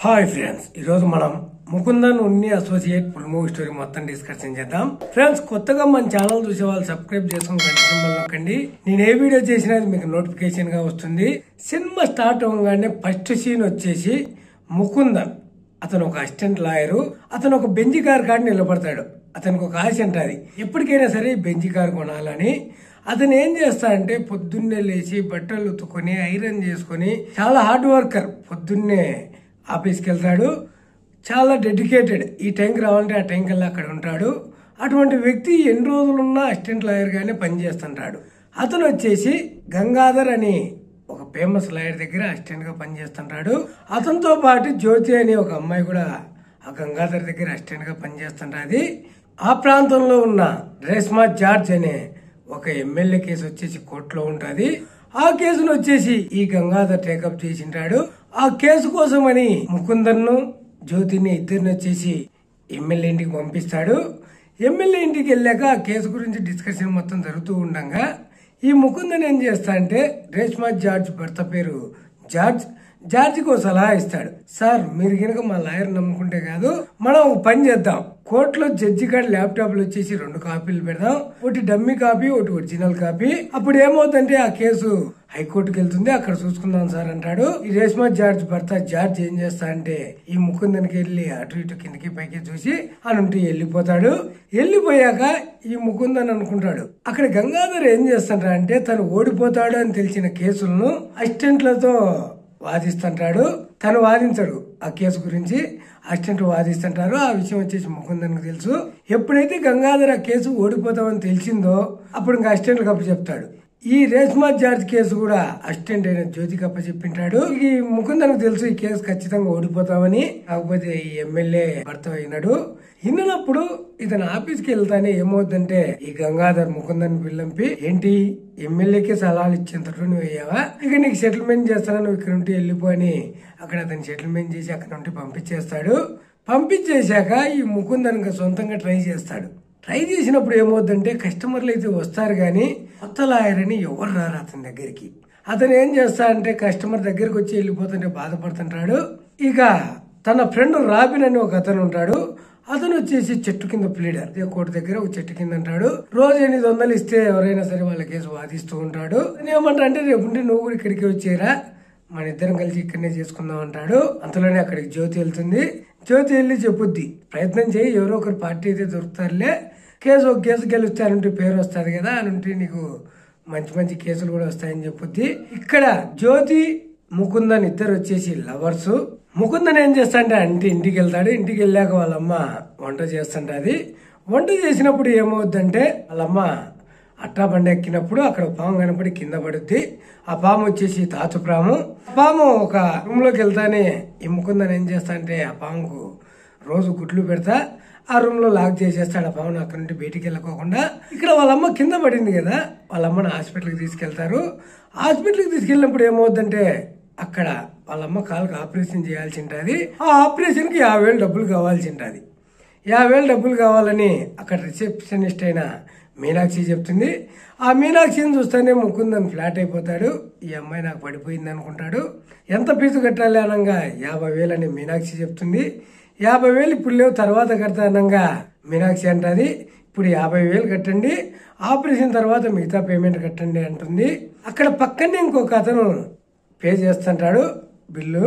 hi friends ఈరోజు మనం Mukundan Unni associate full movie story మొత్తం డిస్కషన్ చేద్దాం ఫ్రెండ్స్ కొత్తగా మన ఛానల్ చూసే వాళ్ళు సబ్స్క్రైబ్ చేసుకుని గంట సింబల్ నొక్కండి నేను ఏ వీడియో చేసినా అది మీకు నోటిఫికేషన్ గా వస్తుంది సినిమా స్టార్ట్ అవ్వగానే ఫస్ట్ సీన్ వచ్చేసి ముకుందన్ అతను ఒక అసిస్టెంట్ లాయరు అతను ఒక బెంజి కార్ కాడ నిలబడతాడు అతనికి ఒక ఆశ ఉంటుంది ఎప్పటికైనా సరే ఈ బెంజి కార్ కొనాలని అతను ఏం చేస్తాడంటే పొద్దున్నే లేచి బట్టలు ఉతుకొని ఐరన్ చేసుకొని చాలా హార్డ్ వర్కర్ పొద్దున్నే ఆఫీస్కి వెళ్తాడు చాలా డెడికేటెడ్ ఈ టైంకి రావాలంటే ఆ టైం కల్లా అక్కడ ఉంటాడు అటువంటి వ్యక్తి ఎన్ని రోజులున్నా అసిస్టెంట్ లాయర్గానే పనిచేస్తుంటాడు అతను వచ్చేసి గంగాధర్ అని ఒక ఫేమస్ లాయర్ దగ్గర అసిస్టెంట్ గా పనిచేస్తుంటాడు అతనితో పాటు జ్యోతి అనే ఒక అమ్మాయి కూడా ఆ గంగాధర్ దగ్గర అసిస్టెంట్ గా పనిచేస్తుంటది ఆ ప్రాంతంలో ఉన్న రేస్మా జార్జ్ అనే ఒక ఎమ్మెల్యే కేసు వచ్చేసి కోర్టులో ఉంటది ఆ కేసును వచ్చేసి ఈ గంగాధర్ టేకప్ చేసింటాడు ఆ కేసు కోసమని ముకుందన్ను జ్యోతిని ఇద్దరిని వచ్చేసి ఎమ్మెల్యే ఇంటికి పంపిస్తాడు ఎమ్మెల్యే ఇంటికి వెళ్ళాక ఆ కేసు గురించి డిస్కషన్ మొత్తం జరుగుతూ ఉండగా ఈ ముకుందన్ ఏం చేస్తా అంటే రేష్మా జార్జ్ భర్త పేరు జార్జ్ జార్జికి ఒక సలహా ఇస్తాడు సార్ మీరు కనుక మా లాయర్ నమ్ముకుంటే కాదు మనం ఒక పని చేద్దాం కోర్టులో జడ్జి కాడ ల్యాప్టాప్లు వచ్చేసి రెండు కాపీలు పెడదాం ఒకటి డమ్మీ కాపీ ఒకటి ఒరిజినల్ కాపీ అప్పుడు ఏమవుతుందంటే ఆ కేసు హైకోర్టుకి వెళ్తుంది అక్కడ చూసుకుందాం సార్ అంటాడు ఈ రేష్మా జార్జ్ భర్త జార్జ్ ఏం చేస్తా అంటే ఈ ముకుందనికి వెళ్ళి అటు ఇటు కిందకి పైకి చూసి అనుంటి వెళ్ళిపోతాడు వెళ్ళిపోయాక ఈ ముకుందన్ అనుకుంటాడు అక్కడ గంగాధర్ ఏం చేస్తాడు అంటే తను ఓడిపోతాడు అని తెలిసిన కేసులను అసిస్టెంట్లతో వాదిస్తుంటాడు తను వాదించడు ఆ కేసు గురించి అసిస్టెంట్ వాదిస్తుంటారు ఆ విషయం వచ్చేసి ముకుందన్కి తెలుసు ఎప్పుడైతే గంగాధర్ ఆ కేసు ఓడిపోతామని తెలిసిందో అప్పుడు ఇంకా అసిస్టెంట్ కప్ప చెప్తాడు ఈ రేష్మా జార్జ్ కేసు కూడా అసిస్టెంట్ అయిన జ్యోతి కప్ప చెప్పింటాడు ఈ ముకుందన్కు తెలుసు ఈ కేసు ఖచ్చితంగా ఓడిపోతామని కాకపోతే ఈ ఎమ్మెల్యే భర్త అయినాడు ఇన్నప్పుడు ఇతను ఆఫీస్కి వెళ్తానే ఏమవుతుందంటే ఈ గంగాధర్ ముకుందన్ పిల్లంపి ఏంటి ఎమ్మెల్యేకి సలహాలు ఇచ్చేంతటి నువ్వు అయ్యావా ఇక నీకు సెటిల్మెంట్ చేస్తాను నువ్వు ఇక్కడ నుండి వెళ్ళిపో అని అక్కడ అతను సెటిల్మెంట్ చేసి అక్కడ నుండి పంపించేస్తాడు పంపించేశాక ఈ ముకుందన్ ఇంకా సొంతంగా ట్రై చేస్తాడు ట్రై చేసినప్పుడు ఏమవుద్దంటే కస్టమర్లు అయితే వస్తారు కానీ కొత్త లాయర్ అని ఎవరు రారు అతని దగ్గరికి అతను ఏం చేస్తా అంటే కస్టమర్ దగ్గరికి వచ్చి వెళ్ళిపోతుంటే బాధపడుతుంటాడు ఇక తన ఫ్రెండ్ రాబిన్ అని ఒక అతను ఉంటాడు అతను వచ్చేసి చెట్టు కింద ప్లీడర్ ఇదే కోర్టు దగ్గర ఒక చెట్టు కింద అంటాడు రోజు ఎనిమిది వందలు ఇస్తే ఎవరైనా సరే వాళ్ళ కేసు వాదిస్తూ ఉంటాడు ఏమంటా అంటే రేపు ఉంటే నువ్వు కూడా ఇక్కడికి వచ్చేరా మన ఇద్దరం కలిసి ఇక్కడనే చేసుకుందాం అంటాడు అంతలోనే అక్కడికి జ్యోతి వెళ్తుంది జ్యోతి వెళ్ళి చెప్పుద్ది ప్రయత్నం చేయి ఎవరో ఒకరు పార్టీ అయితే దొరుకుతారులే కేసు ఒక కేసు గెలిస్తే అనుంటే పేరు వస్తుంది కదా అనుంటే నీకు మంచి మంచి కేసులు కూడా వస్తాయని చెప్పుద్ది ఇక్కడ జ్యోతి ముకుందన్ ఇద్దరు వచ్చేసి లవర్స్ ముకుందన్ ఏం చేస్తాడంటే అంటే ఇంటికి వెళ్తాడు ఇంటికి వెళ్ళాక వాళ్ళమ్మ వంట చేస్తుంటది వంట చేసినప్పుడు ఏమవుద్దంటే వాళ్ళమ్మ అట్టా బండి ఎక్కినప్పుడు అక్కడ పాము కనపడి కింద పడుద్ది ఆ పాము వచ్చేసి తాచు పాము పాము ఒక రూమ్ లోకి వెళ్తానే ఈ ముకుందని ఏం చేస్తా అంటే ఆ పాముకు రోజు గుడ్లు పెడతా ఆ రూమ్ లో లాక్ చేసేస్తాడు ఆ పామును అక్కడ నుండి బయటికి వెళ్ళకోకుండా ఇక్కడ వాళ్ళమ్మ కింద పడింది కదా వాళ్ళమ్మని హాస్పిటల్కి తీసుకెళ్తారు హాస్పిటల్కి తీసుకెళ్ళినప్పుడు ఏమవుద్దంటే అక్కడ వాళ్ళమ్మ కాలుకి ఆపరేషన్ చేయాల్సి ఉంటుంది ఆ ఆపరేషన్కి యాభై వేలు డబ్బులు కావాల్సి ఉంటుంది యాభై వేలు డబ్బులు కావాలని అక్కడ రిసెప్షనిస్ట్ అయిన మీనాక్షి చెప్తుంది ఆ మీనాక్షిని చూస్తేనే ముకుందని ఫ్లాట్ అయిపోతాడు ఈ అమ్మాయి నాకు పడిపోయింది అనుకుంటాడు ఎంత ఫీజు కట్టాలి అనగా యాభై వేలు అని మీనాక్షి చెప్తుంది యాభై వేలు ఇప్పుడు లేవు తర్వాత కడతా అనగా మీనాక్షి అంటది ఇప్పుడు యాభై వేలు కట్టండి ఆపరేషన్ తర్వాత మిగతా పేమెంట్ కట్టండి అంటుంది అక్కడ పక్కనే ఇంకొక అతను పే చేస్తుంటాడు బిల్లు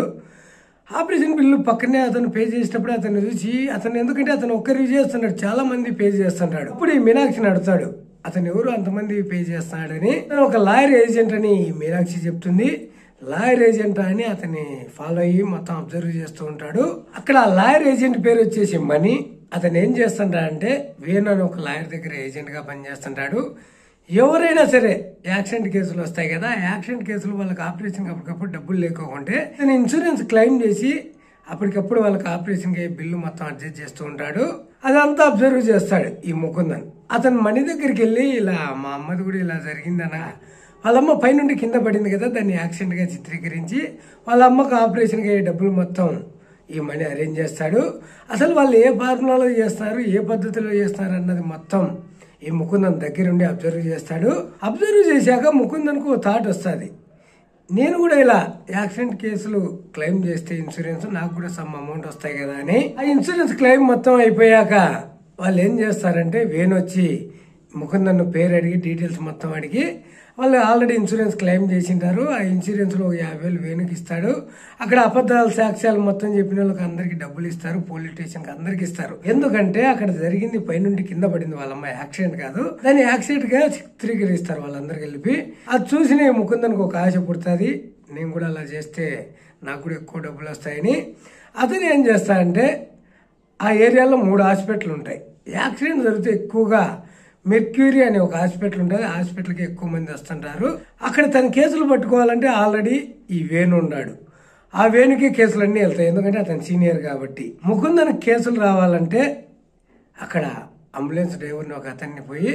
ఆపరేషన్ బిల్లు పక్కనే అతను పే చేసేటప్పుడు అతను చూసి అతను ఎందుకంటే అతను ఒక్కరికి చేస్తున్నాడు చాలా మంది పే చేస్తుంటాడు ఇప్పుడు ఈ మీనాక్షిని అడుగుతాడు అతను ఎవరు అంతమంది పే చేస్తున్నాడని అతను ఒక లాయర్ ఏజెంట్ అని ఈ మీనాక్షి చెప్తుంది లాయర్ ఏజెంట్ అని అతన్ని ఫాలో అయ్యి మొత్తం అబ్జర్వ్ చేస్తూ ఉంటాడు అక్కడ ఆ లాయర్ ఏజెంట్ పేరు వచ్చేసి మనీ అతను ఏం చేస్తుంటాడంటే వేణు అని ఒక లాయర్ దగ్గర ఏజెంట్ గా పనిచేస్తుంటాడు ఎవరైనా సరే యాక్సిడెంట్ కేసులు వస్తాయి కదా ఆ యాక్సిడెంట్ కేసులు వాళ్ళకి ఆపరేషన్ అప్పటికప్పుడు డబ్బులు లేకోకుంటే అతను ఇన్సూరెన్స్ క్లెయిమ్ చేసి అప్పటికప్పుడు వాళ్ళకి ఆపరేషన్ కి బిల్లు మొత్తం అడ్జస్ట్ చేస్తూ ఉంటాడు అదంతా అబ్జర్వ్ చేస్తాడు ఈ ముకుందన్ అతను మణి దగ్గరికి వెళ్ళి ఇలా మా అమ్మది కూడా ఇలా జరిగిందన వాళ్ళమ్మ పైనుండి కింద పడింది కదా దాన్ని యాక్సిడెంట్ గా చిత్రీకరించి వాళ్ళ అమ్మకు ఆపరేషన్ కి డబ్బులు మొత్తం ఈ మనీ అరేంజ్ చేస్తాడు అసలు వాళ్ళు ఏ ఫార్ములాలో చేస్తారు ఏ పద్ధతిలో చేస్తారు అన్నది మొత్తం ఈ ముకుందన్ దగ్గరుండి అబ్జర్వ్ చేస్తాడు అబ్జర్వ్ చేశాక ముకుందన్కు థాట్ వస్తుంది నేను కూడా ఇలా యాక్సిడెంట్ కేసులు క్లెయిమ్ చేస్తే ఇన్సూరెన్స్ నాకు కూడా సమ్ అమౌంట్ వస్తాయి కదా అని ఆ ఇన్సూరెన్స్ క్లెయిమ్ మొత్తం అయిపోయాక వాళ్ళు ఏం చేస్తారంటే వేణు వచ్చి ముకుందన్ను పేరు అడిగి డీటెయిల్స్ మొత్తం అడిగి వాళ్ళు ఆల్రెడీ ఇన్సూరెన్స్ క్లెయిమ్ చేసింటారు ఆ ఇన్సూరెన్స్ లో ఒక యాభై వేలు వేణుకి ఇస్తాడు అక్కడ అబద్ధాలు సాక్ష్యాలు మొత్తం చెప్పిన వాళ్ళకి అందరికి డబ్బులు ఇస్తారు పోలీస్ స్టేషన్ కి అందరికి ఇస్తారు ఎందుకంటే అక్కడ జరిగింది పైనుండి కింద పడింది వాళ్ళమ్మ యాక్సిడెంట్ కాదు దాన్ని యాక్సిడెంట్ గా చిత్రీకరిస్తారు వాళ్ళందరికి వెళ్ళి అది చూసిన ముకుందనికి ఒక ఆశ పుడుతుంది నేను కూడా అలా చేస్తే నాకు కూడా ఎక్కువ డబ్బులు వస్తాయని అతను ఏం చేస్తాడంటే ఆ ఏరియాలో మూడు హాస్పిటల్ ఉంటాయి యాక్సిడెంట్ జరిగితే ఎక్కువగా మెర్క్యూరీ అనే ఒక హాస్పిటల్ ఉంటుంది ఆ హాస్పిటల్కి ఎక్కువ మంది వస్తుంటారు అక్కడ తన కేసులు పట్టుకోవాలంటే ఆల్రెడీ ఈ వేణు ఉన్నాడు ఆ వేణుకి కేసులన్నీ వెళ్తాయి ఎందుకంటే అతను సీనియర్ కాబట్టి ముకుందన కేసులు రావాలంటే అక్కడ అంబులెన్స్ డ్రైవర్ని ఒక అతన్ని పోయి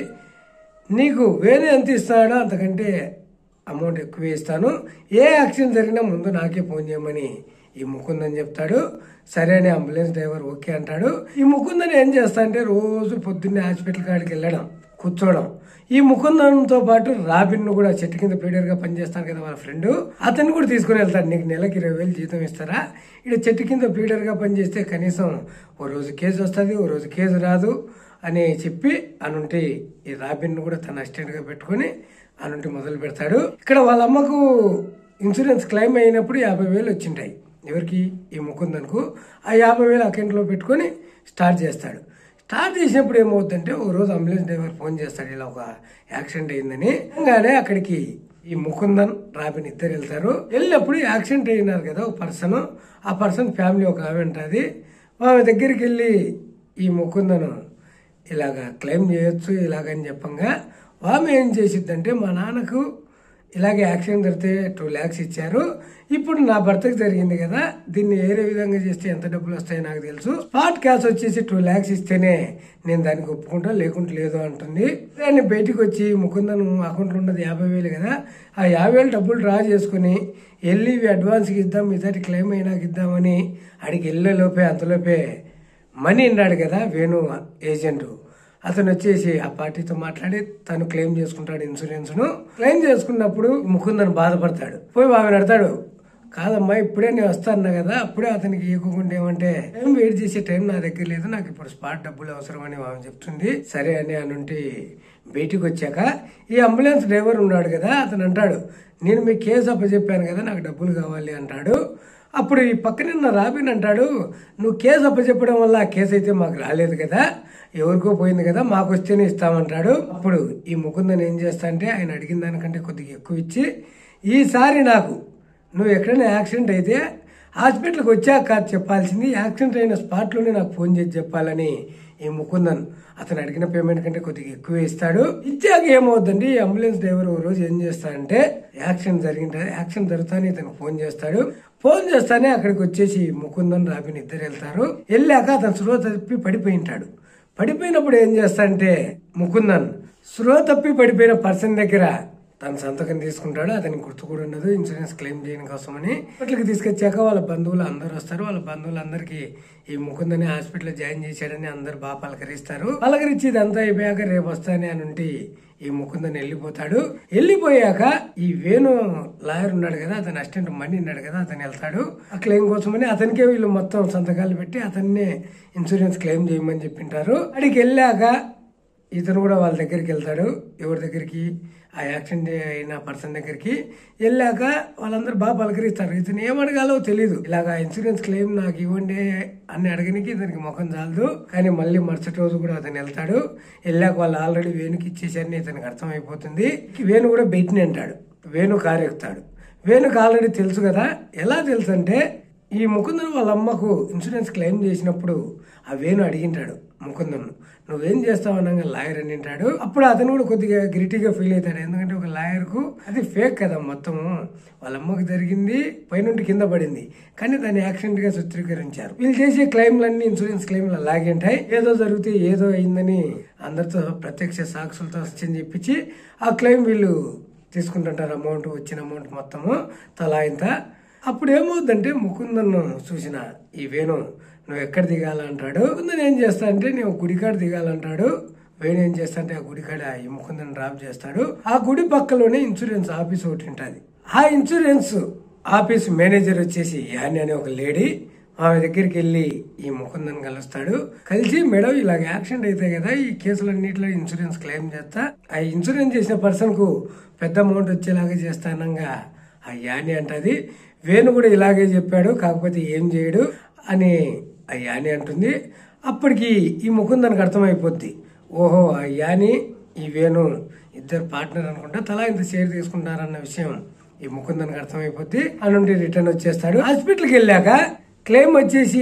నీకు వేరే ఎంత ఇస్తాడో అంతకంటే అమౌంట్ ఎక్కువ ఇస్తాను ఏ యాక్సిడెంట్ జరిగినా ముందు నాకే ఫోన్ చేయమని ఈ ముకుందని చెప్తాడు సరే అని అంబులెన్స్ డ్రైవర్ ఓకే అంటాడు ఈ ముకుందని ఏం చేస్తా అంటే రోజు పొద్దున్నే హాస్పిటల్ కాడికి వెళ్ళడం కూర్చోవడం ఈ ముకుందంతో పాటు రాబిన్ ను కూడా చెట్టు కింద ప్లేడర్ గా పనిచేస్తాను కదా వాళ్ళ ఫ్రెండ్ అతన్ని కూడా తీసుకుని వెళ్తాడు నీకు నెలకి ఇరవై వేలు జీతం ఇస్తారా ఇక్కడ చెట్టు కింద ప్లేడర్ గా పనిచేస్తే కనీసం ఓ రోజు కేసు వస్తుంది ఓ రోజు కేసు రాదు అని చెప్పి అనుంటి ఈ రాబిన్ ను కూడా తన అసిస్టెంట్ గా పెట్టుకుని అనుంటి మొదలు పెడతాడు ఇక్కడ వాళ్ళ అమ్మకు ఇన్సూరెన్స్ క్లెయిమ్ అయినప్పుడు యాభై వేలు వచ్చింటాయి ఎవరికి ఈ ముకుందన్కు ఆ యాభై వేలు అకౌంట్లో పెట్టుకొని స్టార్ట్ చేస్తాడు స్టార్ట్ చేసినప్పుడు ఏమవుతుందంటే ఓ రోజు అంబులెన్స్ డ్రైవర్ ఫోన్ చేస్తాడు ఇలా ఒక యాక్సిడెంట్ అయిందని అనగానే అక్కడికి ఈ ముకుందన్ రాబిన్ ఇద్దరు వెళ్తారు వెళ్ళినప్పుడు యాక్సిడెంట్ అయినారు కదా ఒక పర్సన్ ఆ పర్సన్ ఫ్యామిలీ ఒక ఆమె ఉంటుంది ఆమె దగ్గరికి వెళ్ళి ఈ ముకుందను ఇలాగ క్లెయిమ్ చేయొచ్చు ఇలాగని చెప్పంగా ఆమె ఏం చేసిద్దంటే మా నాన్నకు ఇలాగే యాక్సిడెంట్ జరిగితే టూ ల్యాక్స్ ఇచ్చారు ఇప్పుడు నా భర్తకు జరిగింది కదా దీన్ని వేరే విధంగా చేస్తే ఎంత డబ్బులు వస్తాయో నాకు తెలుసు స్పాట్ క్యాష్ వచ్చేసి టూ ల్యాక్స్ ఇస్తేనే నేను దానికి ఒప్పుకుంటా లేకుంటే లేదు అంటుంది దాన్ని బయటికి వచ్చి ముకుందను అకౌంట్లో ఉన్నది యాభై వేలు కదా ఆ యాభై వేలు డబ్బులు డ్రా చేసుకుని వెళ్ళి ఇవి అడ్వాన్స్కి ఇద్దాం మీతోటి క్లెయిమ్ అయినాక ఇద్దామని అడిగి వెళ్ళే లోపే అంతలోపే మనీ ఉన్నాడు కదా వేణు ఏజెంట్ అతను వచ్చేసి ఆ పార్టీతో మాట్లాడి తను క్లెయిమ్ చేసుకుంటాడు ఇన్సూరెన్స్ ను క్లెయిమ్ చేసుకున్నప్పుడు ముకుందని బాధపడతాడు పోయి ఆమె అడతాడు కాదమ్మా ఇప్పుడే నేను వస్తాను కదా అప్పుడే అతనికి ఇవ్వకుండా ఏమంటే టైం వెయిట్ చేసే టైం నా దగ్గర లేదు నాకు ఇప్పుడు స్పాట్ డబ్బులు అవసరం అని ఆమె చెప్తుంది సరే అని అనుంటి బయటికి వచ్చాక ఈ అంబులెన్స్ డ్రైవర్ ఉన్నాడు కదా అతను అంటాడు నేను మీ కేసు అప్పచెప్పాను కదా నాకు డబ్బులు కావాలి అంటాడు అప్పుడు ఈ పక్కనున్న రాబిన్ అంటాడు నువ్వు కేసు అప్పచెప్పడం వల్ల ఆ కేసు అయితే మాకు రాలేదు కదా ఎవరికో పోయింది కదా మాకు వస్తేనే ఇస్తామంటాడు అప్పుడు ఈ ముకుందని ఏం చేస్తా అంటే ఆయన అడిగిన దానికంటే కొద్దిగా ఎక్కువ ఇచ్చి ఈసారి నాకు నువ్వు ఎక్కడైనా యాక్సిడెంట్ అయితే హాస్పిటల్కి వచ్చాక కాదు చెప్పాల్సింది యాక్సిడెంట్ అయిన స్పాట్లోనే నాకు ఫోన్ చేసి చెప్పాలని ఈ ముకుందన్ అతను అడిగిన పేమెంట్ కంటే కొద్దిగా ఎక్కువ ఇస్తాడు ఇచ్చాక ఏమవుతుందండి ఈ అంబులెన్స్ డ్రైవర్ ఓ రోజు ఏం చేస్తాడంటే యాక్సిడెంట్ జరిగింది యాక్సిడెంట్ జరుగుతానే ఇతను ఫోన్ చేస్తాడు ఫోన్ చేస్తానే అక్కడికి వచ్చేసి ముకుందన్ రాబిన్ ఇద్దరు వెళ్తారు వెళ్ళాక అతను స్లో తప్పి పడిపోయి ఉంటాడు పడిపోయినప్పుడు ఏం చేస్తాడంటే ముకుందన్ స్లో తప్పి పడిపోయిన పర్సన్ దగ్గర తన సంతకం తీసుకుంటాడు అతనికి గుర్తు కూడా ఉండదు ఇన్సూరెన్స్ క్లెయిమ్ చేయడం కోసమని హాస్పిటల్కి తీసుకొచ్చాక వాళ్ళ బంధువులు అందరూ వస్తారు వాళ్ళ బంధువులందరికీ ఈ ముకుందని హాస్పిటల్ జాయిన్ చేశాడని అందరు బాగా పలకరిస్తారు పలకరించి ఇదంతా అయిపోయాక రేపు వస్తానే అని ఉంటే ఈ ముకుందని వెళ్ళిపోతాడు వెళ్ళిపోయాక ఈ వేణు లాయర్ ఉన్నాడు కదా అతని అసిస్టెంట్ మణి ఉన్నాడు కదా అతను వెళ్తాడు ఆ క్లెయిమ్ కోసమని అతనికే వీళ్ళు మొత్తం సంతకాలు పెట్టి అతన్నే ఇన్సూరెన్స్ క్లెయిమ్ చేయమని చెప్పింటారు అడిగి వెళ్ళాక ఇతను కూడా వాళ్ళ దగ్గరికి వెళ్తాడు ఎవరి దగ్గరికి ఆ యాక్సిడెంట్ అయిన పర్సన్ దగ్గరికి వెళ్ళాక వాళ్ళందరూ బాగా పలకరిస్తారు ఇతను ఏం అడగాలో తెలియదు ఇలాగా ఇన్సూరెన్స్ క్లెయిమ్ నాకు ఇవ్వండి అని అడగనికి ఇతనికి ముఖం చాలదు కానీ మళ్ళీ మరుసటి రోజు కూడా అతను వెళ్తాడు వెళ్ళాక వాళ్ళు ఆల్రెడీ వేణుకి ఇచ్చేసారని ఇతనికి అర్థమైపోతుంది వేణు కూడా బయటనే అంటాడు వేణు కారు ఎక్కుతాడు వేణుకు ఆల్రెడీ తెలుసు కదా ఎలా తెలుసు అంటే ఈ ముకుందన్ వాళ్ళ అమ్మకు ఇన్సూరెన్స్ క్లెయిమ్ చేసినప్పుడు ఆ వేణు అడిగింటాడు ముకుందన్ నువ్వేం చేస్తావు అనగా లాయర్ అని అంటాడు అప్పుడు అతను కూడా కొద్దిగా గిరిటీగా ఫీల్ అవుతాడు ఎందుకంటే ఒక లాయర్ కు అది ఫేక్ కదా మొత్తము వాళ్ళ అమ్మకు జరిగింది పైనుండి కింద పడింది కానీ దాన్ని యాక్సిడెంట్ గా చిత్రీకరించారు వీళ్ళు చేసే క్లెయిమ్లన్నీ ఇన్సూరెన్స్ క్లెయిమ్లు అలాగే ఉంటాయి ఏదో జరిగితే ఏదో అయిందని అందరితో ప్రత్యక్ష సాక్షులతో వచ్చని చెప్పించి ఆ క్లెయిమ్ వీళ్ళు తీసుకుంటుంటారు అమౌంట్ వచ్చిన అమౌంట్ మొత్తము తలా ఇంత అప్పుడు ఏమవుద్దంటే ముకుందన్ను చూసిన ఈ వేణు నువ్వు ఎక్కడ దిగాలంటాడు ముకుందన్ ఏం చేస్తా అంటే నువ్వు గుడికాడ దిగాలంటాడు వేణు ఏం చేస్తా అంటే ఆ గుడికాడ ఈ ముకుందన్ డ్రాప్ చేస్తాడు ఆ గుడి పక్కలోనే ఇన్సూరెన్స్ ఆఫీస్ ఒకటి ఉంటుంది ఆ ఇన్సూరెన్స్ ఆఫీస్ మేనేజర్ వచ్చేసి యాని అనే ఒక లేడీ ఆమె దగ్గరికి వెళ్ళి ఈ ముకుందన్ కలుస్తాడు కలిసి మేడం ఇలాగ యాక్సిడెంట్ అయితే కదా ఈ కేసులన్నింటిలో ఇన్సూరెన్స్ క్లెయిమ్ చేస్తా ఆ ఇన్సూరెన్స్ చేసిన పర్సన్ కు పెద్ద అమౌంట్ వచ్చేలాగా చేస్తానంగా ఆ యాని అంటది వేణు కూడా ఇలాగే చెప్పాడు కాకపోతే ఏం చేయడు అని ఆ యాని అంటుంది అప్పటికి ఈ ముకుందనికి అర్థమైపోద్ది ఓహో ఆ యాని ఈ వేణు ఇద్దరు పార్ట్నర్ అనుకుంటా తలా ఇంత షేర్ తీసుకుంటారన్న విషయం ఈ ముకుందనికి అర్థమైపోద్ది అని నుండి రిటర్న్ వచ్చేస్తాడు హాస్పిటల్కి వెళ్ళాక క్లెయిమ్ వచ్చేసి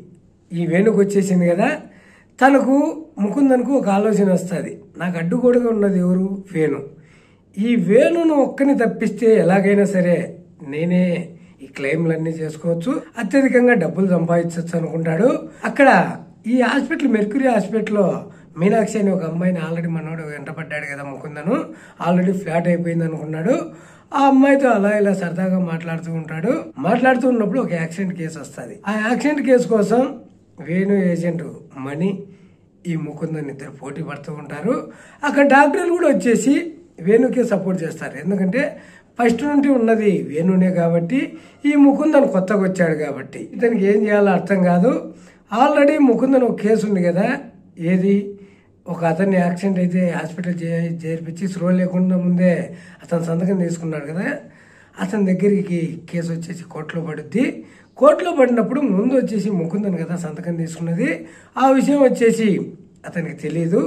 ఈ వేణుకు వచ్చేసింది కదా తనకు ముకుందన్కు ఒక ఆలోచన వస్తుంది నాకు అడ్డుగోడుగా ఉన్నది ఎవరు వేణు ఈ వేణును ఒక్కని తప్పిస్తే ఎలాగైనా సరే నేనే ఈ క్లెయిమ్లన్నీ చేసుకోవచ్చు అత్యధికంగా డబ్బులు సంపాదించవచ్చు అనుకుంటాడు అక్కడ ఈ హాస్పిటల్ మెర్క్యూరీ హాస్పిటల్లో మీనాక్షి అనే ఒక అమ్మాయిని ఆల్రెడీ మనోడు వెంటపడ్డాడు కదా ముకుందను ఆల్రెడీ ఫ్లాట్ అయిపోయింది అనుకున్నాడు ఆ అమ్మాయితో అలా ఇలా సరదాగా మాట్లాడుతూ ఉంటాడు మాట్లాడుతూ ఉన్నప్పుడు ఒక యాక్సిడెంట్ కేసు వస్తుంది ఆ యాక్సిడెంట్ కేసు కోసం వేణు ఏజెంట్ మణి ఈ ముకుందని ఇద్దరు పోటీ పడుతూ ఉంటారు అక్కడ డాక్టర్లు కూడా వచ్చేసి వేణుకే సపోర్ట్ చేస్తారు ఎందుకంటే ఫస్ట్ నుండి ఉన్నది వేణునే కాబట్టి ఈ ముకుందన్ కొత్తగా వచ్చాడు కాబట్టి ఇతనికి ఏం చేయాలో అర్థం కాదు ఆల్రెడీ ముకుందన్ ఒక కేసు ఉంది కదా ఏది ఒక అతన్ని యాక్సిడెంట్ అయితే హాస్పిటల్ చే- చేర్పించి స్లో లేకుండా ముందే అతను సంతకం తీసుకున్నాడు కదా అతని దగ్గరికి కేసు వచ్చేసి కోర్టులో పడుద్ది కోర్టులో పడినప్పుడు ముందు వచ్చేసి ముకుందన్ కదా సంతకం తీసుకున్నది ఆ విషయం వచ్చేసి అతనికి తెలియదు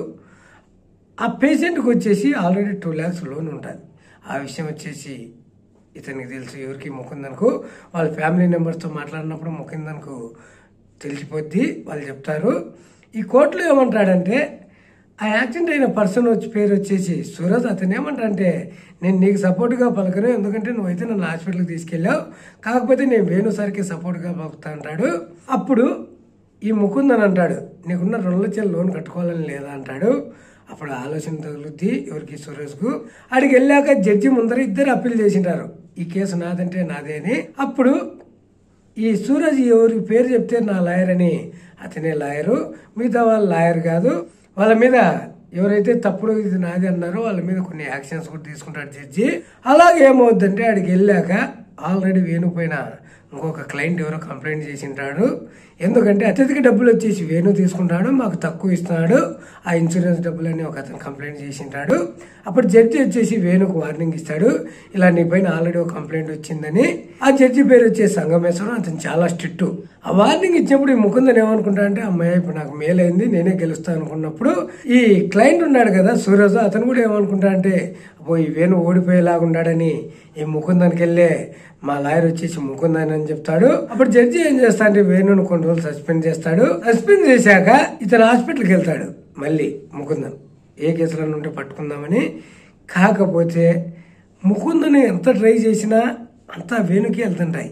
ఆ పేషెంట్కి వచ్చేసి ఆల్రెడీ టూ ల్యాక్స్ లోన్ ఉంటుంది ఆ విషయం వచ్చేసి ఇతనికి తెలుసు ఎవరికి ముకుందన్కు వాళ్ళ ఫ్యామిలీ మెంబర్స్తో మాట్లాడినప్పుడు ముకుందన్కు తెలిసిపోద్ది వాళ్ళు చెప్తారు ఈ కోర్టులో ఏమంటాడంటే ఆ యాక్సిడెంట్ అయిన పర్సన్ వచ్చి పేరు వచ్చేసి సూరజ్ అతను ఏమంటాడంటే నేను నీకు సపోర్ట్గా పలకను ఎందుకంటే నువ్వైతే నన్ను హాస్పిటల్కి తీసుకెళ్ళావు కాకపోతే నేను వేణు సార్కి సపోర్ట్గా పలుకుతా అంటాడు అప్పుడు ఈ ముకుందన్ అంటాడు నీకున్న రెండు లక్షల లోన్ కట్టుకోవాలని లేదా అంటాడు అప్పుడు ఆలోచన తగులుద్ది ఎవరికి సురేష్కు అడిగి వెళ్ళాక జడ్జి ముందర ఇద్దరు అప్పీల్ చేసింటారు ఈ కేసు నాదంటే నాదే అని అప్పుడు ఈ సూరజ్ ఎవరి పేరు చెప్తే నా లాయర్ అని అతనే లాయరు మిగతా వాళ్ళ లాయర్ కాదు వాళ్ళ మీద ఎవరైతే తప్పుడు ఇది నాది అన్నారో వాళ్ళ మీద కొన్ని యాక్షన్స్ కూడా తీసుకుంటాడు జడ్జి అలాగే ఏమవుద్దంటే ఆడికి వెళ్ళాక ఆల్రెడీ వేణు పైన ఇంకొక క్లయింట్ ఎవరో కంప్లైంట్ చేసింటాడు ఎందుకంటే అత్యధిక డబ్బులు వచ్చేసి వేణు తీసుకుంటాడు మాకు తక్కువ ఇస్తున్నాడు ఆ ఇన్సూరెన్స్ డబ్బులని ఒక అతను కంప్లైంట్ చేసింటాడు అప్పుడు జడ్జి వచ్చేసి వేణుకు వార్నింగ్ ఇస్తాడు ఇలా నీ పైన ఆల్రెడీ ఒక కంప్లైంట్ వచ్చిందని ఆ జడ్జి పేరు వచ్చేసి సంగమేశ్వరం అతను చాలా స్ట్రిక్ట్ ఆ వార్నింగ్ ఇచ్చినప్పుడు ఈ ముకుందన్ ఏమనుకుంటా అంటే అమ్మాయి ఇప్పుడు నాకు మేలైంది నేనే గెలుస్తాను అనుకున్నప్పుడు ఈ క్లయింట్ ఉన్నాడు కదా సూరజ్ అతను కూడా ఏమనుకుంటా అంటే అబ్బో ఈ వేణు ఓడిపోయేలాగా ఉన్నాడని ఈ ముకుందానికి వెళ్ళే మా లాయర్ వచ్చేసి ముకుందని అని చెప్తాడు అప్పుడు జడ్జి ఏం చేస్తా అంటే వేణుని కొన్ని రోజులు సస్పెండ్ చేస్తాడు సస్పెండ్ చేశాక ఇతను హాస్పిటల్కి వెళ్తాడు మళ్ళీ ముకుందన్ ఏ కేసులో ఉంటే పట్టుకుందామని కాకపోతే ముకుందని ఎంత ట్రై చేసినా అంతా వేణుకి వెళ్తుంటాయి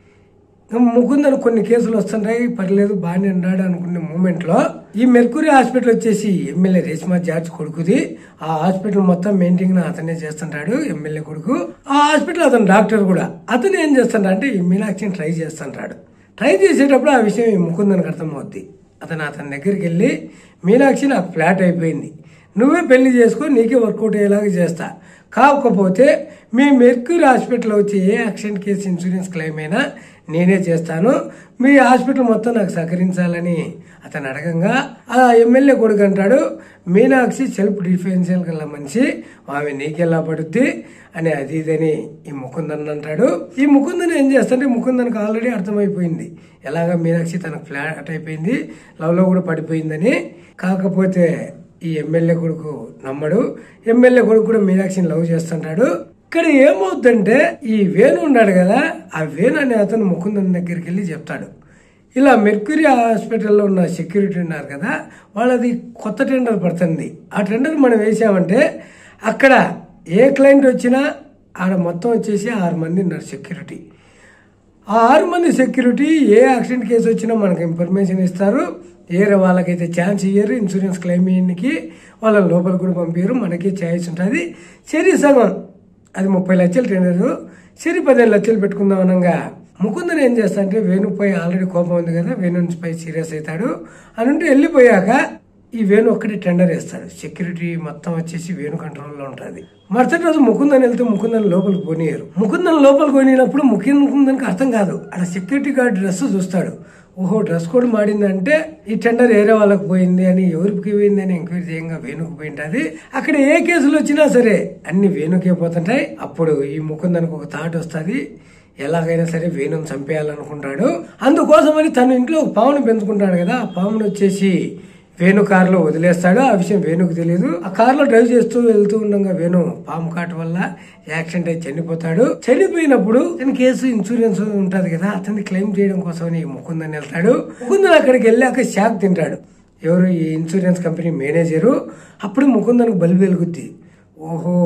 ముకుందని కొన్ని కేసులు వస్తుంటాయి పర్లేదు బాగానే ఉన్నాడు అనుకునే మూమెంట్ లో ఈ మెర్కురీ హాస్పిటల్ వచ్చేసి ఎమ్మెల్యే రేష్మా జార్జ్ కొడుకుది ఆ హాస్పిటల్ మొత్తం మెయింటైన్ అతనే చేస్తుంటాడు ఎమ్మెల్యే కొడుకు ఆ హాస్పిటల్ అతను డాక్టర్ కూడా అతను ఏం చేస్తుంటా అంటే ఈ మీనాక్షిని ట్రై చేస్తుంటాడు ట్రై చేసేటప్పుడు ఆ విషయం ఈ ముకుందనికి అర్థమవుద్ది అతను అతని దగ్గరికి వెళ్ళి మీనాక్షి నాకు ఫ్లాట్ అయిపోయింది నువ్వే పెళ్లి చేసుకో నీకే వర్కౌట్ అయ్యేలాగా చేస్తా కాకపోతే మీ మెర్క్యూరీ హాస్పిటల్లో వచ్చి ఏ యాక్సిడెంట్ కేసు ఇన్సూరెన్స్ క్లెయిమ్ అయినా నేనే చేస్తాను మీ హాస్పిటల్ మొత్తం నాకు సహకరించాలని అతను అడగంగా ఆ ఎమ్మెల్యే కొడుకు అంటాడు మీనాక్షి సెల్ఫ్ డిఫెన్షియల్ గల మనిషి ఆమె నీకెలా పడుద్ది అని అది ఇదని ఈ ముకుందన్ అంటాడు ఈ ముకుందన్ ఏం చేస్తాడంటే ముకుందన్కి ఆల్రెడీ అర్థమైపోయింది ఎలాగ మీనాక్షి తనకు ఫ్లాట్ అయిపోయింది లవ్లో కూడా పడిపోయిందని కాకపోతే ఈ ఎమ్మెల్యే కొడుకు నమ్మడు ఎమ్మెల్యే కొడుకు కూడా మీనాక్షిని లవ్ చేస్తుంటాడు ఇక్కడ ఏమవుతుందంటే ఈ వేణు ఉన్నాడు కదా ఆ వేణు అనే అతను ముకుందన్ దగ్గరికి వెళ్ళి చెప్తాడు ఇలా మెర్క్యూరీ హాస్పిటల్లో ఉన్న సెక్యూరిటీ ఉన్నారు కదా వాళ్ళది కొత్త టెండర్ పడుతుంది ఆ టెండర్ మనం వేసామంటే అక్కడ ఏ క్లయింట్ వచ్చినా ఆడ మొత్తం వచ్చేసి ఆరు మంది ఉన్నారు సెక్యూరిటీ ఆ ఆరు మంది సెక్యూరిటీ ఏ యాక్సిడెంట్ కేసు వచ్చినా మనకు ఇన్ఫర్మేషన్ ఇస్తారు ఏరే వాళ్ళకైతే ఛాన్స్ ఇయ్యరు ఇన్సూరెన్స్ క్లెయిమ్ చేయడానికి వాళ్ళ లోపల కూడా పంపించరు మనకి ఛాయిస్ ఉంటుంది సరి సగం అది ముప్పై లక్షలు టెండరు సరి పదిహేను లక్షలు పెట్టుకుందాం అనగా ముకుందన్ ఏం చేస్తా అంటే వేణుపై ఆల్రెడీ కోపం ఉంది కదా వేణుపై సీరియస్ అవుతాడు అని ఉంటే వెళ్ళిపోయాక ఈ వేణు ఒక్కటి టెండర్ వేస్తాడు సెక్యూరిటీ మొత్తం వచ్చేసి వేణు కంట్రోల్లో ఉంటుంది మరుసటి రోజు ముకుందన్ వెళ్తే ముకుందన్ లోపలికి పోనీయరు ముకుందన్ లోపలికి పోయినప్పుడు ముకుందన్కి అర్థం కాదు అక్కడ సెక్యూరిటీ గార్డ్ డ్రెస్ చూస్తాడు ఓహో డ్రెస్ కోడ్ మాడిందంటే ఈ టెండర్ వేరే వాళ్ళకి పోయింది అని ఎవరికి పోయింది అని ఎంక్వైరీ చేయంగా వేణుకు పోయింటది అక్కడ ఏ కేసులు వచ్చినా సరే అన్ని వేణుకే పోతుంటాయి అప్పుడు ఈ ముకుందన్కి ఒక థాట్ వస్తుంది ఎలాగైనా సరే వేణుని చంపేయాలనుకుంటాడు అందుకోసమని తన ఇంట్లో ఒక పాముని పెంచుకుంటాడు కదా ఆ పాముని వచ్చేసి వేణు కారులో వదిలేస్తాడు ఆ విషయం వేణుకు తెలియదు ఆ కారులో డ్రైవ్ చేస్తూ వెళ్తూ ఉండగా వేణు పాము కాటు వల్ల యాక్సిడెంట్ అయి చనిపోతాడు చనిపోయినప్పుడు అతని కేసు ఇన్సూరెన్స్ ఉంటది కదా అతన్ని క్లెయిమ్ చేయడం కోసమని ముకుందని వెళ్తాడు ముకుందన్ అక్కడికి వెళ్ళాక షాక్ తింటాడు ఎవరు ఈ ఇన్సూరెన్స్ కంపెనీ మేనేజరు అప్పుడు ముకుందన్కు బలి వెలుగుద్ది ఓహో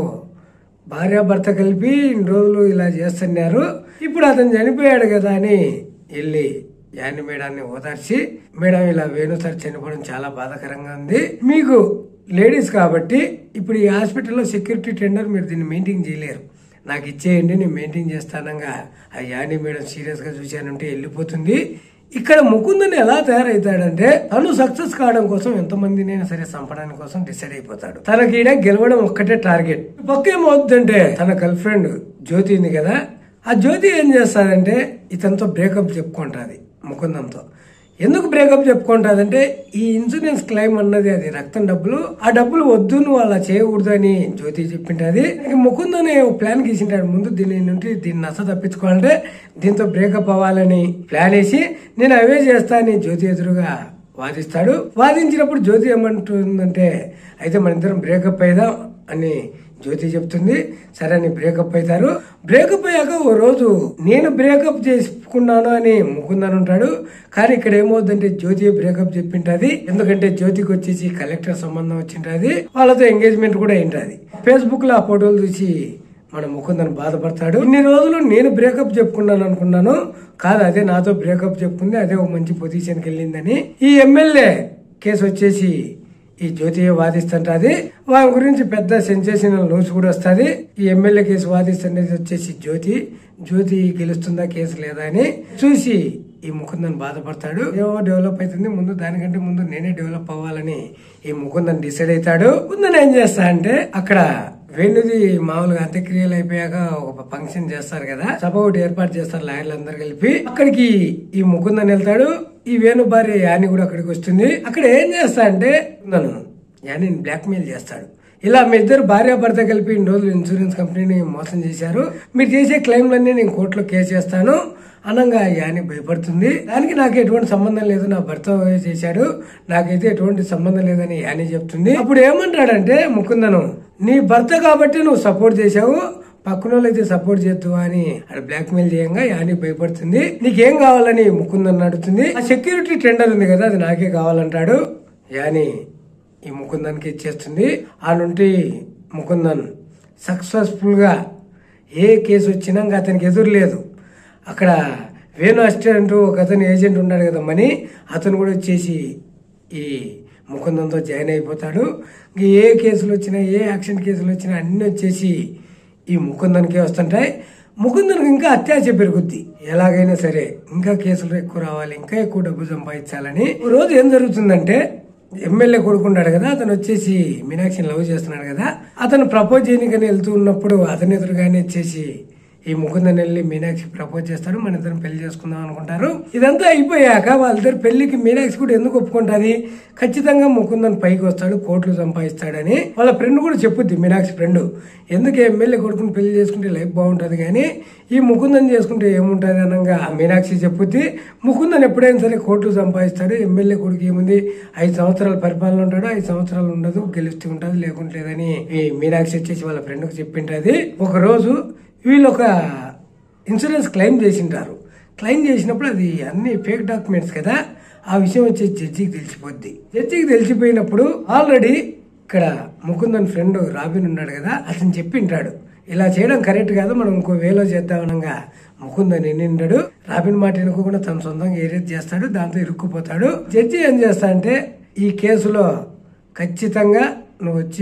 భార్యాభర్త కలిపి ఇన్ని రోజులు ఇలా చేస్తున్నారు ఇప్పుడు అతను చనిపోయాడు కదా అని వెళ్ళి యాని మేడాన్ని ఓదార్చి మేడం ఇలా వేణు సార్ చనిపోవడం చాలా బాధాకరంగా ఉంది మీకు లేడీస్ కాబట్టి ఇప్పుడు ఈ హాస్పిటల్లో సెక్యూరిటీ టెండర్ మీరు దీన్ని మెయింటైన్ చేయలేరు నాకు ఇచ్చేయండి నేను మెయింటైన్ చేస్తానంగా ఆ యాని మేడం సీరియస్ గా చూశానంటే వెళ్ళిపోతుంది ఇక్కడ ముకుందని ఎలా తయారవుతాడంటే తను సక్సెస్ కావడం కోసం ఎంతమందినైనా సరే చంపడానికి కోసం డిసైడ్ అయిపోతాడు తనకి ఈడ గెలవడం ఒక్కటే టార్గెట్ పక్క ఏమవుతుందంటే తన గర్ల్ ఫ్రెండ్ జ్యోతి ఉంది కదా ఆ జ్యోతి ఏం చేస్తాదంటే ఇతనితో బ్రేకప్ చెప్పుకుంటుంది ముకుందంతో ఎందుకు బ్రేకప్ చెప్పుకుంటాదంటే ఈ ఇన్సూరెన్స్ క్లెయిమ్ అన్నది అది రక్తం డబ్బులు ఆ డబ్బులు వద్దు నువ్వు అలా చేయకూడదు అని జ్యోతి చెప్పింటది ముకుందని ప్లాన్ గీసింటాడు ముందు దీని నుండి దీన్ని నచ్చ తప్పించుకోవాలంటే దీంతో బ్రేకప్ అవ్వాలని ప్లాన్ వేసి నేను అవే చేస్తా అని జ్యోతి ఎదురుగా వాదిస్తాడు వాదించినప్పుడు జ్యోతి ఏమంటుందంటే అయితే మన ఇద్దరం బ్రేకప్ అయిదాం అని జ్యోతి చెప్తుంది సరే అని బ్రేకప్ అవుతారు బ్రేకప్ అయ్యాక ఓ రోజు నేను బ్రేకప్ చేసుకున్నాను అని ముకుందని ఉంటాడు కానీ ఇక్కడ ఏమవుతుందంటే జ్యోతి బ్రేకప్ చెప్పింటది ఎందుకంటే జ్యోతికి వచ్చేసి కలెక్టర్ సంబంధం వచ్చింటది వాళ్ళతో ఎంగేజ్మెంట్ కూడా అయింటది ఫేస్బుక్ లో ఆ ఫోటోలు చూసి మన ముకుందని బాధపడతాడు ఇన్ని రోజులు నేను బ్రేకప్ చెప్పుకున్నాను అనుకున్నాను కాదు అదే నాతో బ్రేకప్ చెప్పుకుంది అదే ఒక మంచి పొజిషన్కి వెళ్ళిందని ఈ ఎమ్మెల్యే కేసు వచ్చేసి ఈ జ్యోతి వాదిస్తుంటది వాళ్ళ గురించి పెద్ద సెన్సేషనల్ న్యూస్ కూడా వస్తుంది ఈ ఎమ్మెల్యే కేసు వాదిస్తుండేది వచ్చేసి జ్యోతి జ్యోతి గెలుస్తుందా కేసు లేదా అని చూసి ఈ ముకుందన్ బాధపడతాడు ఏవో డెవలప్ అవుతుంది ముందు దానికంటే ముందు నేనే డెవలప్ అవ్వాలని ఈ ముకుందన్ డిసైడ్ అవుతాడు ముకుందన్ ఏం చేస్తా అంటే అక్కడ వేణుది మామూలుగా అంత్యక్రియలు అయిపోయాక ఒక ఫంక్షన్ చేస్తారు కదా సభ ఒకటి ఏర్పాటు చేస్తారు లాయర్లు అందరు కలిపి అక్కడికి ఈ ముకుందన్ వెళ్తాడు ఈ వేణు భార్య యాని కూడా అక్కడికి వస్తుంది అక్కడ ఏం చేస్తా అంటే నన్ను యాని బ్లాక్ మెయిల్ చేస్తాడు ఇలా మీ ఇద్దరు భార్యాభర్త కలిపి ఇన్ని రోజులు ఇన్సూరెన్స్ కంపెనీని మోసం చేశారు మీరు చేసే క్లెయిమ్లన్నీ నేను కోర్టులో కేసు చేస్తాను అనంగా యాని భయపడుతుంది దానికి నాకు ఎటువంటి సంబంధం లేదు నా భర్త చేశాడు నాకైతే ఎటువంటి సంబంధం లేదని యాని చెప్తుంది అప్పుడు ఏమంటాడంటే ముకుందను నీ భర్త కాబట్టి నువ్వు సపోర్ట్ చేశావు పక్కన అయితే సపోర్ట్ చేద్దువా అని అది బ్లాక్ మెయిల్ చేయంగా యాని భయపడుతుంది నీకేం కావాలని ముకుందన్ అడుగుతుంది ఆ సెక్యూరిటీ టెండర్ ఉంది కదా అది నాకే కావాలంటాడు యాని ఈ ముకుందన్కి ఇచ్చేస్తుంది ఆ నుండి ముకుందన్ సక్సెస్ఫుల్ గా ఏ కేసు వచ్చినా ఇంకా అతనికి ఎదురు లేదు అక్కడ వేణు అసిస్టెంట్ ఒక అతను ఏజెంట్ ఉన్నాడు కదా మని అతను కూడా వచ్చేసి ఈ ముకుందంతో జాయిన్ అయిపోతాడు ఇంక ఏ కేసులు వచ్చినా ఏ యాక్సిడెంట్ కేసులు వచ్చినా అన్ని వచ్చేసి ఈ ముకుందన్కే వస్తుంటాయి ముకుందన్కి ఇంకా అత్యాశ పెరుగుద్ది ఎలాగైనా సరే ఇంకా కేసులు ఎక్కువ రావాలి ఇంకా ఎక్కువ డబ్బు సంపాదించాలని ఓ రోజు ఏం జరుగుతుందంటే ఎమ్మెల్యే కొడుకున్నాడు కదా అతను వచ్చేసి మీనాక్షిని లవ్ చేస్తున్నాడు కదా అతను ప్రపోజ్ చేయనికని వెళ్తూ ఉన్నప్పుడు అతని ఎదురుగానే వచ్చేసి ఈ ముకుందని వెళ్ళి మీనాక్షి ప్రపోజ్ చేస్తాడు మన ఇద్దరం పెళ్లి చేసుకుందాం అనుకుంటారు ఇదంతా అయిపోయాక వాళ్ళిద్దరు పెళ్లికి మీనాక్షి కూడా ఎందుకు ఒప్పుకుంటాది ఖచ్చితంగా ముకుందన్ పైకి వస్తాడు కోట్లు సంపాదిస్తాడని వాళ్ళ ఫ్రెండ్ కూడా చెప్పుద్ది మీనాక్షి ఫ్రెండ్ ఎందుకు ఎమ్మెల్యే కొడుకుని పెళ్లి చేసుకుంటే లైఫ్ బాగుంటది కానీ ఈ ముకుందన్ చేసుకుంటే ఏముంటది అనగా ఆ మీనాక్షి చెప్పుద్ది ముకుందన్ ఎప్పుడైనా సరే కోట్లు సంపాదిస్తాడు ఎమ్మెల్యే కొడుకు ఏముంది ఐదు సంవత్సరాల పరిపాలన ఉంటాడు ఐదు సంవత్సరాలు ఉండదు గెలుస్తూ ఉంటది లేకుంటలేదని ఈ మీనాక్షి వచ్చేసి వాళ్ళ ఫ్రెండ్కి చెప్పింటది ఒక రోజు వీళ్ళు ఒక ఇన్సూరెన్స్ క్లెయిమ్ చేసింటారు క్లెయిమ్ చేసినప్పుడు అది అన్ని ఫేక్ డాక్యుమెంట్స్ కదా ఆ విషయం వచ్చి జడ్జికి తెలిసిపోద్ది జడ్జికి తెలిసిపోయినప్పుడు ఆల్రెడీ ఇక్కడ ముకుందన్ ఫ్రెండ్ రాబిన్ ఉన్నాడు కదా అతను చెప్పింటాడు ఇలా చేయడం కరెక్ట్ కాదు మనం ఇంకో వేలో చేద్దామనగా ముకుందన్ ఎన్నింటాడు రాబిన్ మాట వినుకోకుండా తన సొంతంగా ఏరేది చేస్తాడు దాంతో ఇరుక్కుపోతాడు జడ్జి ఏం చేస్తా అంటే ఈ కేసులో ఖచ్చితంగా నువ్వు వచ్చి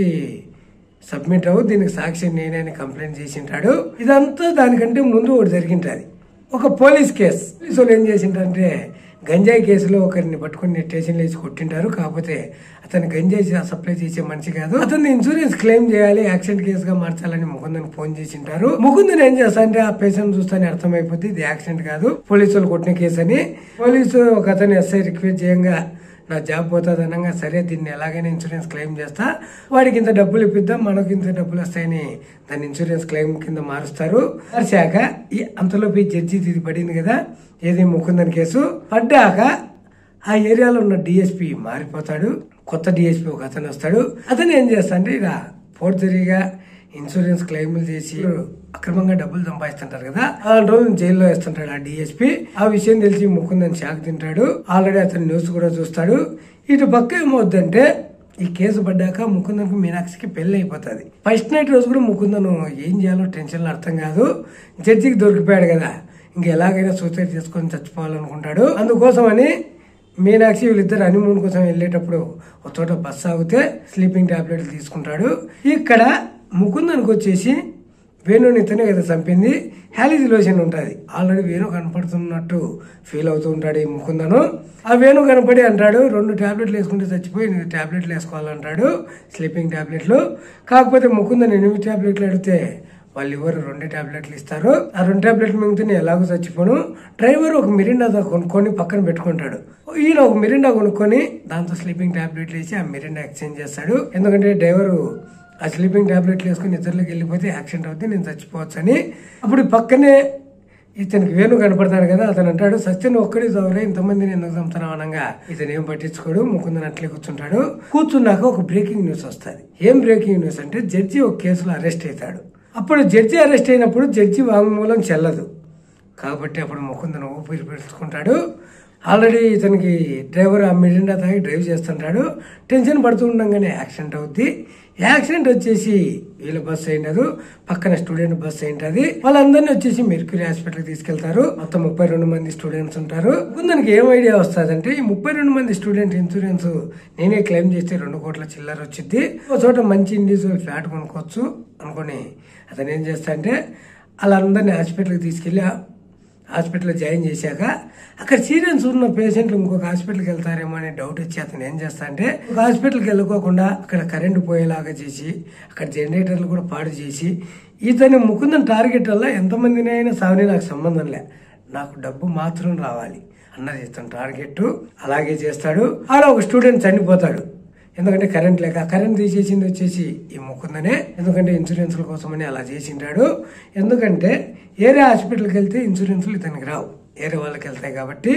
సబ్మిట్ అవ్వు దీనికి సాక్షి నేనే అని కంప్లైంట్ చేసింటాడు ఇదంతా దానికంటే ముందు ఒకటి జరిగింటది ఒక పోలీస్ కేసు పోలీసు వాళ్ళు ఏం చేసింటారంటే గంజాయి కేసులో ఒకరిని పట్టుకుని స్టేషన్లో వేసి కొట్టింటారు కాకపోతే అతను గంజాయి సప్లై చేసే మనిషి కాదు అతను ఇన్సూరెన్స్ క్లెయిమ్ చేయాలి యాక్సిడెంట్ కేసుగా మార్చాలని ముకుందన్ ఫోన్ చేసింటారు ముకుందన్ ఏం చేస్తా అంటే ఆ పేషెంట్ చూస్తానే అర్థమైపోతుంది ఇది యాక్సిడెంట్ కాదు పోలీసులు కొట్టిన కేసు అని పోలీసు ఒక అతను ఎస్ఐ రిక్వెస్ట్ చేయంగా నా జాబ్ పోతుంది అనగా సరే దీన్ని ఎలాగైనా ఇన్సూరెన్స్ క్లెయిమ్ చేస్తా వాడికి ఇంత డబ్బులు ఇప్పిద్దాం మనకు ఇంత డబ్బులు వస్తాయని దాన్ని ఇన్సూరెన్స్ క్లెయిమ్ కింద మారుస్తారు మార్చాక ఈ అంతలోపు ఈ జడ్జి ఇది పడింది కదా ఏది ముకుందని కేసు పడ్డాక ఆ ఏరియాలో ఉన్న డిఎస్పి మారిపోతాడు కొత్త డిఎస్పి ఒక అతను వస్తాడు అతను ఏం చేస్తా అంటే ఇక ఫోర్జరీగా ఇన్సూరెన్స్ క్లెయిమ్లు చేసి అక్రమంగా డబ్బులు సంపాదిస్తుంటారు కదా ఆ రోజు జైల్లో వేస్తుంటాడు ఆ డిఎస్పి ఆ విషయం తెలిసి ముకుందని షాక్ తింటాడు ఆల్రెడీ అతను న్యూస్ కూడా చూస్తాడు ఇటు పక్క ఏమవుద్దంటే ఈ కేసు పడ్డాక ముకుందన్కి మీనాక్షికి పెళ్లి అయిపోతుంది ఫస్ట్ నైట్ రోజు కూడా ముకుందను ఏం చేయాలో టెన్షన్లో అర్థం కాదు జడ్జికి దొరికిపోయాడు కదా ఇంక ఎలాగైనా సూసైడ్ చేసుకొని చచ్చిపోవాలనుకుంటాడు అందుకోసమని మీనాక్షి వీళ్ళిద్దరు హనీమూన్ కోసం వెళ్ళేటప్పుడు ఒక చోట బస్ ఆగితే స్లీపింగ్ టాబ్లెట్లు తీసుకుంటాడు ఇక్కడ ముకుందన్కి వచ్చేసి వేణుని ఇతనే కదా చంపింది హ్యాలిజిలోషన్ ఉంటుంది ఆల్రెడీ వేణు కనపడుతున్నట్టు ఫీల్ అవుతూ ఉంటాడు ఈ ముకుందను ఆ వేణు కనపడి అంటాడు రెండు టాబ్లెట్లు వేసుకుంటే చచ్చిపోయి నువ్వు టాబ్లెట్లు వేసుకోవాలంటాడు స్లీపింగ్ టాబ్లెట్లు కాకపోతే ముకుందన్ ఎనిమిది టాబ్లెట్లు అడిగితే వాళ్ళు ఎవరు రెండు టాబ్లెట్లు ఇస్తారు ఆ రెండు టాబ్లెట్లు మింగితే నేను ఎలాగో చచ్చిపోను డ్రైవర్ ఒక మిరిండా కొనుక్కొని పక్కన పెట్టుకుంటాడు ఈయన ఒక మిరిండా కొనుక్కొని దాంతో స్లీపింగ్ టాబ్లెట్లు వేసి ఆ మిరిండా ఎక్స్చేంజ్ చేస్తాడు ఎందుకంటే డ్రైవరు ఆ స్లీపింగ్ టాబ్లెట్లు వేసుకుని నిద్రలోకి వెళ్ళిపోతే యాక్సిడెంట్ అవుతుంది నేను చచ్చిపోవచ్చు అని అప్పుడు పక్కనే ఇతనికి వేణు కనపడతాడు కదా అతను అంటాడు సత్యన్ ఒక్కడే చదువురే ఇంతమందిని ఎందుకు చంపుతున్నావు అనగా ఇతను ఏం పట్టించుకోడు ముకుందని అట్లే కూర్చుంటాడు కూర్చున్నాక ఒక బ్రేకింగ్ న్యూస్ వస్తుంది ఏం బ్రేకింగ్ న్యూస్ అంటే జడ్జి ఒక కేసులో అరెస్ట్ అవుతాడు అప్పుడు జడ్జి అరెస్ట్ అయినప్పుడు జడ్జి వాంగ్మూలం చెల్లదు కాబట్టి అప్పుడు ముకుందన ఊపిరి పీల్చుకుంటాడు ఆల్రెడీ ఇతనికి డ్రైవర్ ఆ మిరిండా తాగి డ్రైవ్ చేస్తుంటాడు టెన్షన్ పడుతూ ఉండగానే యాక్సిడెంట్ అవుద్ది యాక్సిడెంట్ వచ్చేసి వీళ్ళ బస్సు అయినదు పక్కన స్టూడెంట్ బస్సు అయింటది వాళ్ళందరినీ వచ్చేసి మెర్క్యూరీ హాస్పిటల్ తీసుకెళ్తారు మొత్తం ముప్పై రెండు మంది స్టూడెంట్స్ ఉంటారు ముందరికి ఏం ఐడియా వస్తుందంటే ఈ ముప్పై రెండు మంది స్టూడెంట్ ఇన్సూరెన్స్ నేనే క్లెయిమ్ చేస్తే రెండు కోట్ల చిల్లర వచ్చింది ఒక చోట మంచి ఇండివిజువల్ ఫ్లాట్ కొనుక్కోవచ్చు అనుకుని అతను ఏం చేస్తా అంటే వాళ్ళందరినీ హాస్పిటల్కి తీసుకెళ్లి హాస్పిటల్లో జాయిన్ చేశాక అక్కడ సీరియన్స్ ఉన్న పేషెంట్లు ఇంకొక హాస్పిటల్కి వెళ్తారేమో అనే డౌట్ వచ్చి అతను ఏం చేస్తా అంటే ఒక హాస్పిటల్కి వెళ్ళకోకుండా అక్కడ కరెంటు పోయేలాగా చేసి అక్కడ జనరేటర్లు కూడా పాడు చేసి ఇతని ముకుందని టార్గెట్ వల్ల ఎంతమందిని అయినా సావని నాకు సంబంధం లే నాకు డబ్బు మాత్రం రావాలి అన్నది ఇతను టార్గెట్ అలాగే చేస్తాడు ఆడ ఒక స్టూడెంట్ చనిపోతాడు ఎందుకంటే కరెంట్ లేక కరెంట్ తీసేసింది వచ్చేసి ఈ ముకుందనే ఎందుకంటే ఇన్సూరెన్స్ల కోసమని అలా చేసింటాడు ఎందుకంటే ఏరే హాస్పిటల్కి వెళ్తే ఇన్సూరెన్స్లు ఇతనికి రావు ఏరే వాళ్ళకి వెళ్తాయి కాబట్టి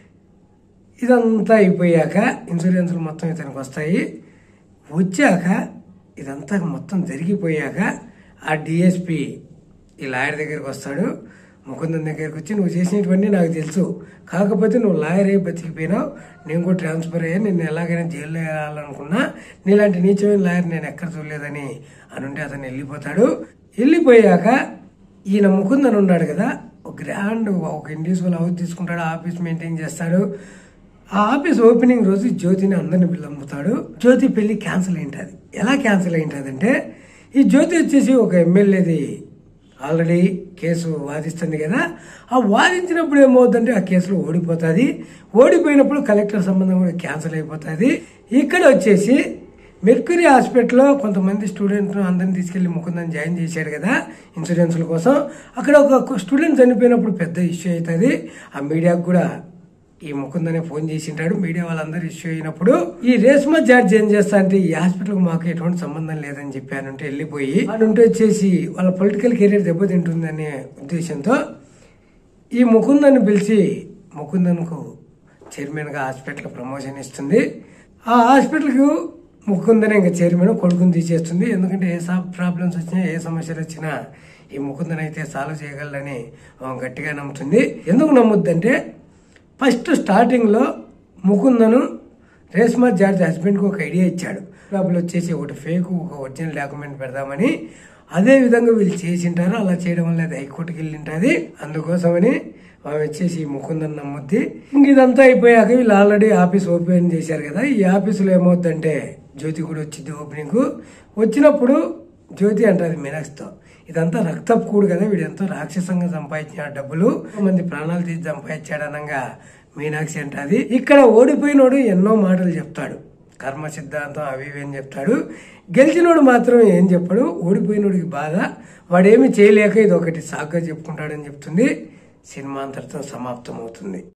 ఇదంతా అయిపోయాక ఇన్సూరెన్స్లు మొత్తం ఇతనికి వస్తాయి వచ్చాక ఇదంతా మొత్తం జరిగిపోయాక ఆ డిఎస్పి ఈ లాయర్ దగ్గరికి వస్తాడు ముకుందన్ దగ్గరికి వచ్చి నువ్వు చేసినటువంటి నాకు తెలుసు కాకపోతే నువ్వు లాయర్ అయి బతికిపోయినావు నేను కూడా ట్రాన్స్ఫర్ అయ్యా నిన్ను ఎలాగైనా జైల్లో వేయాలనుకున్నా నీలాంటి నీచమైన లాయర్ నేను ఎక్కడ చూడలేదని అనుంటే అతను వెళ్ళిపోతాడు వెళ్ళిపోయాక ఈయన ముకుందన్ ఉన్నాడు కదా ఒక గ్రాండ్ ఒక ఇండివిజువల్ హౌస్ తీసుకుంటాడు ఆఫీస్ మెయింటైన్ చేస్తాడు ఆ ఆఫీస్ ఓపెనింగ్ రోజు జ్యోతిని అందరిని పిల్లమ్ముతాడు జ్యోతి పెళ్లి క్యాన్సిల్ అయింటది ఎలా క్యాన్సిల్ అయింటది అంటే ఈ జ్యోతి వచ్చేసి ఒక ఎమ్మెల్యేది ఆల్రెడీ కేసు వాదిస్తుంది కదా ఆ వాదించినప్పుడు ఏమవుతుందంటే ఆ కేసులో ఓడిపోతుంది ఓడిపోయినప్పుడు కలెక్టర్ సంబంధం కూడా క్యాన్సిల్ అయిపోతుంది ఇక్కడ వచ్చేసి మెర్క్యూరీ హాస్పిటల్లో కొంతమంది స్టూడెంట్ అందరిని తీసుకెళ్లి ముకుందని జాయిన్ చేశాడు కదా ఇన్సూరెన్స్ల కోసం అక్కడ ఒక స్టూడెంట్ చనిపోయినప్పుడు పెద్ద ఇష్యూ అవుతుంది ఆ మీడియాకు కూడా ఈ ముకుందనే ఫోన్ చేసింటాడు మీడియా వాళ్ళందరూ ఇష్యూ అయినప్పుడు ఈ రేష్మా జార్జ్ ఏం చేస్తా అంటే ఈ హాస్పిటల్ మాకు ఎటువంటి సంబంధం లేదని చెప్పానంటే వెళ్ళిపోయి ఉంటే వచ్చేసి వాళ్ళ పొలిటికల్ కెరీర్ దెబ్బతింటుందనే ఉద్దేశంతో ఈ ముకుందన్ని పిలిచి ముకుందన్కు చైర్మన్గా హాస్పిటల్ ప్రమోషన్ ఇస్తుంది ఆ హాస్పిటల్కు ముకుందనే ఇంకా చైర్మన్ కొడుకుని తీసేస్తుంది ఎందుకంటే ఏ ప్రాబ్లమ్స్ వచ్చినా ఏ సమస్యలు వచ్చినా ఈ ముకుందన్ అయితే సాల్వ్ చేయగలరని ఆమె గట్టిగా నమ్ముతుంది ఎందుకు నమ్ముద్దంటే ఫస్ట్ స్టార్టింగ్లో ముకుందను రేష్మా జార్జ్ హస్బెండ్కి ఒక ఐడియా ఇచ్చాడు డబ్బులు వచ్చేసి ఒకటి ఫేక్ ఒక ఒరిజినల్ డాక్యుమెంట్ పెడదామని అదే విధంగా వీళ్ళు చేసింటారు అలా చేయడం వల్ల అది హైకోర్టుకి వెళ్ళింటుంది అందుకోసమని ఆమె వచ్చేసి ముకుందన్ నమ్ముద్ది ఇంక ఇదంతా అయిపోయాక వీళ్ళు ఆల్రెడీ ఆఫీస్ ఓపెన్ చేశారు కదా ఈ ఆఫీసులో ఏమవుద్దంటే జ్యోతి కూడా వచ్చింది ఓపెనింగ్ వచ్చినప్పుడు జ్యోతి అంటది మీనాక్షితో ఇదంతా రక్తపు కూడు కదా వీడు ఎంతో రాక్షసంగా సంపాదించిన డబ్బులు మంది ప్రాణాలు తీసి సంపాదించాడు అనగా మీనాక్షి అంటది ఇక్కడ ఓడిపోయినోడు ఎన్నో మాటలు చెప్తాడు కర్మ సిద్ధాంతం అవి ఇవి అని చెప్తాడు గెలిచినోడు మాత్రం ఏం చెప్పడు ఓడిపోయినోడికి బాధ వాడేమి చేయలేక ఇది ఒకటి సాగ్గా చెప్పుకుంటాడని చెప్తుంది సినిమా అంతటితో సమాప్తం అవుతుంది